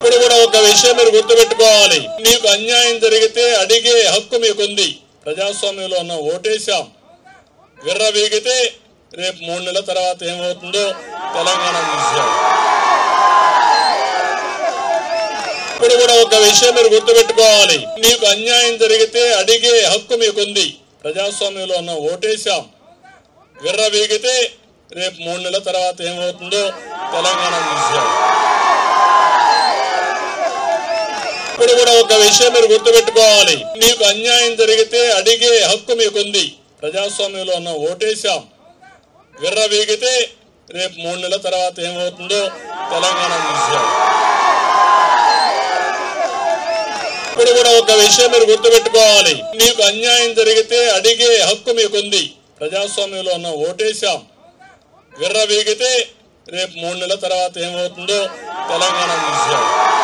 ఇప్పుడు కూడా ఒక విషయం మీరు గుర్తుపెట్టుకోవాలి మీకు అన్యాయం జరిగితే అడిగే హక్కు మీకుంది ప్రజాస్వామ్యంలో ఉన్న ఓటేశాం విర్ర వీగితే రేపు మూడు నెలల తర్వాత ఏమవుతుందో తెలంగాణ చూసాం ఇప్పుడు కూడా ఒక విషయం మీరు గుర్తుపెట్టుకోవాలి మీకు అన్యాయం జరిగితే అడిగే హక్కు మీకుంది ప్రజాస్వామ్యంలో ఉన్న ఓటేశాం విర్ర వీగితే రేపు మూడు నెలల తర్వాత ఏమవుతుందో తెలంగాణ చూసాం ఇప్పుడు కూడా ఒక విషయం మీరు గుర్తుపెట్టుకోవాలి మీకు అన్యాయం జరిగితే అడిగే హక్కు మీకుంది ప్రజాస్వామ్యంలో ఉన్న ఓటేశాం విర్ర వీగితే రేపు మూడు నెలల తర్వాత ఏమవుతుందో తెలంగాణ చూసాం ఇప్పుడు కూడా ఒక విషయం మీరు గుర్తుపెట్టుకోవాలి మీకు అన్యాయం జరిగితే అడిగే హక్కు మీకుంది ప్రజాస్వామ్యంలో ఉన్న ఓటేశాం విర్ర వీగితే రేపు మూడు నెలల తర్వాత ఏమవుతుందో తెలంగాణ చూసాం